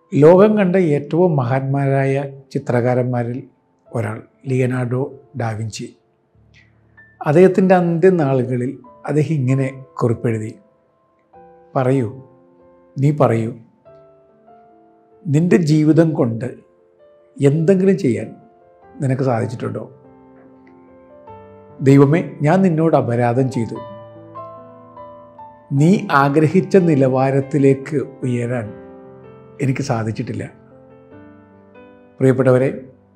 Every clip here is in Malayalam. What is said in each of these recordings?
ലോകം കണ്ട ഏറ്റവും മഹാന്മാരായ ചിത്രകാരന്മാരിൽ ഒരാൾ ലിയനാർഡോ ഡാവിഞ്ചി അദ്ദേഹത്തിൻ്റെ അന്ത്യനാളുകളിൽ അദ്ദേഹം ഇങ്ങനെ കുറിപ്പെഴുതി പറയൂ നീ പറയൂ നിൻ്റെ ജീവിതം കൊണ്ട് എന്തെങ്കിലും ചെയ്യാൻ നിനക്ക് സാധിച്ചിട്ടുണ്ടോ ദൈവമേ ഞാൻ നിന്നോട് അപരാധം ചെയ്തു നീ ആഗ്രഹിച്ച നിലവാരത്തിലേക്ക് ഉയരാൻ എനിക്ക് സാധിച്ചിട്ടില്ല പ്രിയപ്പെട്ടവരെ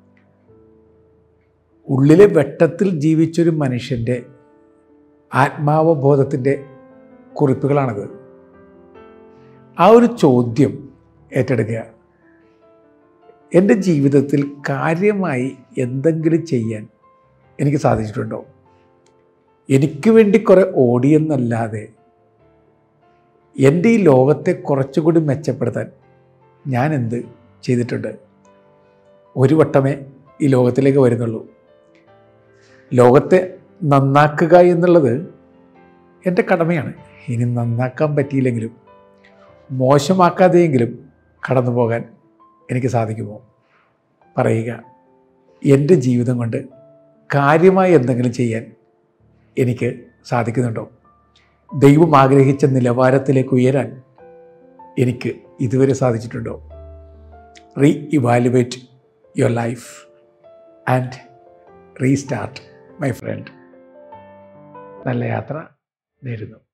ഉള്ളിലെ വെട്ടത്തിൽ ജീവിച്ചൊരു മനുഷ്യൻ്റെ ആത്മാവബോധത്തിൻ്റെ കുറിപ്പുകളാണത് ആ ഒരു ചോദ്യം ഏറ്റെടുക്കുക എൻ്റെ ജീവിതത്തിൽ കാര്യമായി എന്തെങ്കിലും ചെയ്യാൻ എനിക്ക് സാധിച്ചിട്ടുണ്ടോ എനിക്ക് വേണ്ടി കുറേ ഓടിയെന്നല്ലാതെ എൻ്റെ ഈ ലോകത്തെ കുറച്ചുകൂടി മെച്ചപ്പെടുത്താൻ ഞാൻ എന്ത് ചെയ്തിട്ടുണ്ട് ഒരു വട്ടമേ ഈ ലോകത്തിലേക്ക് വരുന്നുള്ളൂ ലോകത്തെ നന്നാക്കുക എന്നുള്ളത് എൻ്റെ കടമയാണ് ഇനി നന്നാക്കാൻ പറ്റിയില്ലെങ്കിലും മോശമാക്കാതെയെങ്കിലും കടന്നു പോകാൻ എനിക്ക് സാധിക്കുമോ പറയുക എൻ്റെ ജീവിതം കൊണ്ട് കാര്യമായി എന്തെങ്കിലും ചെയ്യാൻ എനിക്ക് സാധിക്കുന്നുണ്ടോ ദൈവം ആഗ്രഹിച്ച നിലവാരത്തിലേക്ക് ഉയരാൻ എനിക്ക് ഇതുവരെ സാധിച്ചിട്ടുണ്ടോ re evaluate your life and restart my friend നല്ല യാത്ര നേരുന്നു